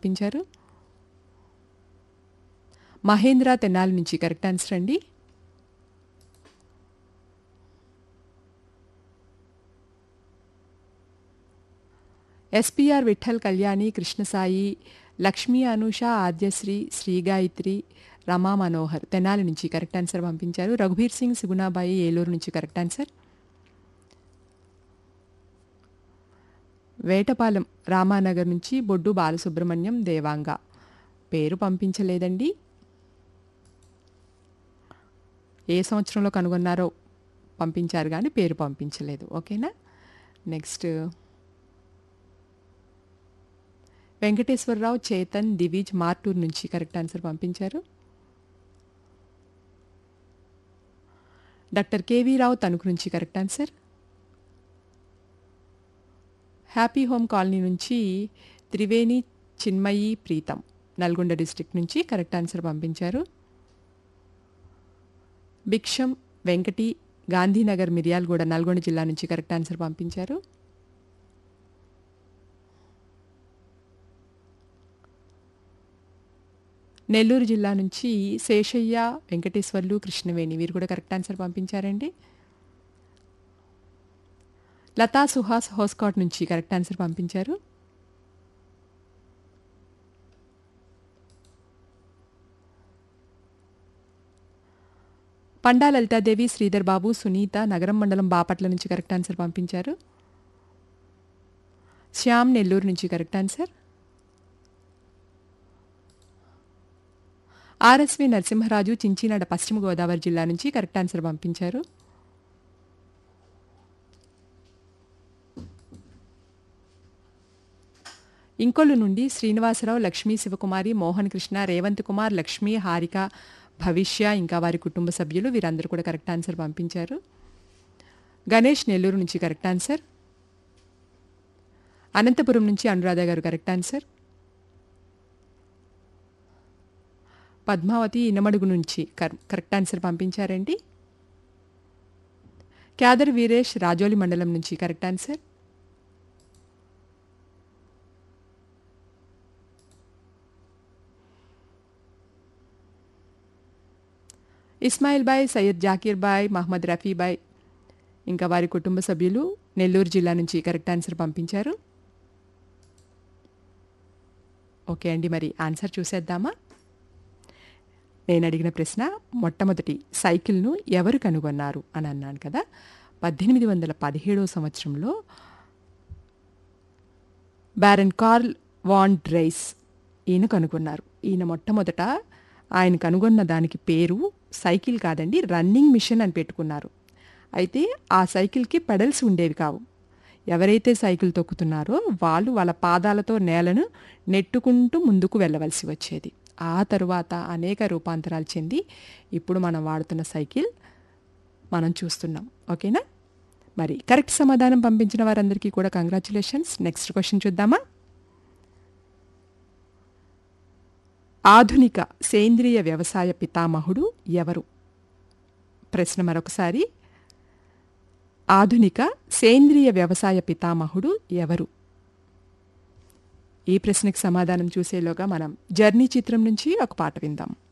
పంపించారు మహేంద్ర తెనాలి నుంచి correct answer అండి ఎస్పీఆర్ విఠల్ కళ్యాణి కృష్ణసాయి లక్ష్మీ అనూష ఆద్యశ్రీ శ్రీగాయత్రి రమా మనోహర్ తెనాలి నుంచి కరెక్ట్ ఆన్సర్ పంపించారు రఘుబీర్ సింగ్ సుగుణాబాయి ఏలూరు నుంచి కరెక్ట్ ఆన్సర్ వేటపాలెం రామానగర్ నుంచి బొడ్డు బాలసుబ్రహ్మణ్యం దేవాంగ పేరు పంపించలేదండి ఏ సంవత్సరంలో కనుగొన్నారో పంపించారు కానీ పేరు పంపించలేదు ఓకేనా నెక్స్ట్ వెంకటేశ్వరరావు చేతన్ దివిజ్ మార్టూర్ నుంచి కరెక్ట్ ఆన్సర్ పంపించారు డాక్టర్ కేవీ రావు తణుకు నుంచి correct answer happy home colony నుంచి త్రివేణి చిన్మయి ప్రీతం నల్గొండ డిస్ట్రిక్ట్ నుంచి కరెక్ట్ ఆన్సర్ పంపించారు భిక్షం వెంకటి గాంధీనగర్ మిర్యాలగూడ నల్గొండ జిల్లా నుంచి కరెక్ట్ ఆన్సర్ పంపించారు నెల్లూరు జిల్లా నుంచి శేషయ్య వెంకటేశ్వర్లు కృష్ణవేణి వీరు కూడా కరెక్ట్ ఆన్సర్ పంపించారండి లతా సుహాస్ హోస్కాట్ నుంచి కరెక్ట్ ఆన్సర్ పంపించారు పండా లలితాదేవి శ్రీధర్ బాబు సునీత నగరం మండలం బాపట్ల నుంచి కరెక్ట్ ఆన్సర్ పంపించారు శ్యామ్ నెల్లూరు నుంచి correct answer RSV Narasimharaju Chinchinada పశ్చిమ గోదావరి జిల్లా నుంచి కరెక్ట్ ఆన్సర్ పంపించారు ఇంకొల్లు నుండి శ్రీనివాసరావు లక్ష్మీ శివకుమారి మోహన్ కృష్ణ రేవంత్ కుమార్ లక్ష్మీ హారిక భవిష్య ఇంకా వారి కుటుంబ సభ్యులు వీరందరూ కూడా కరెక్ట్ ఆన్సర్ పంపించారు గణేష్ నెల్లూరు నుంచి కరెక్ట్ ఆన్సర్ అనంతపురం నుంచి అనురాధ గారు కరెక్ట్ ఆన్సర్ పద్మావతి ఇనమడుగు నుంచి కర్ కరెక్ట్ ఆన్సర్ పంపించారండి క్యాదర్ వీరేష్ రాజోలి మండలం నుంచి కరెక్ట్ ఆన్సర్ ఇస్మాయిల్ బాయ్ సయ్యద్ జాకీర్ బాయ్ మహమ్మద్ రఫీ బాయ్ ఇంకా వారి కుటుంబ సభ్యులు నెల్లూరు జిల్లా నుంచి కరెక్ట్ ఆన్సర్ పంపించారు ఓకే అండి మరి ఆన్సర్ చూసేద్దామా నేను అడిగిన ప్రశ్న మొట్టమొదటి సైకిల్ను ఎవరు కనుగొన్నారు అని అన్నాను కదా పద్దెనిమిది వందల పదిహేడవ సంవత్సరంలో బ్యారన్ కార్ల్ వాన్ డ్రైస్ ఈయన కనుగొన్నారు ఈయన మొట్టమొదట ఆయన కనుగొన్న దానికి పేరు సైకిల్ కాదండి రన్నింగ్ మిషన్ అని పెట్టుకున్నారు అయితే ఆ సైకిల్కి పెడల్స్ ఉండేవి కావు ఎవరైతే సైకిల్ తొక్కుతున్నారో వాళ్ళు వాళ్ళ పాదాలతో నేలను నెట్టుకుంటూ ముందుకు వెళ్ళవలసి వచ్చేది ఆ తరువాత అనేక రూపాంతరాలు చెంది ఇప్పుడు మనం వాడుతున్న సైకిల్ మనం చూస్తున్నాం ఓకేనా మరి కరెక్ట్ సమాధానం పంపించిన వారందరికీ కూడా కంగ్రాచులేషన్స్ నెక్స్ట్ క్వశ్చన్ చూద్దామా ఆధునిక సేంద్రియ వ్యవసాయ పితామహుడు ఎవరు ప్రశ్న మరొకసారి ఆధునిక సేంద్రియ వ్యవసాయ పితామహుడు ఎవరు ఈ ప్రశ్నకు సమాధానం చూసేలోగా మనం జర్నీ చిత్రం నుంచి ఒక పాట విందాం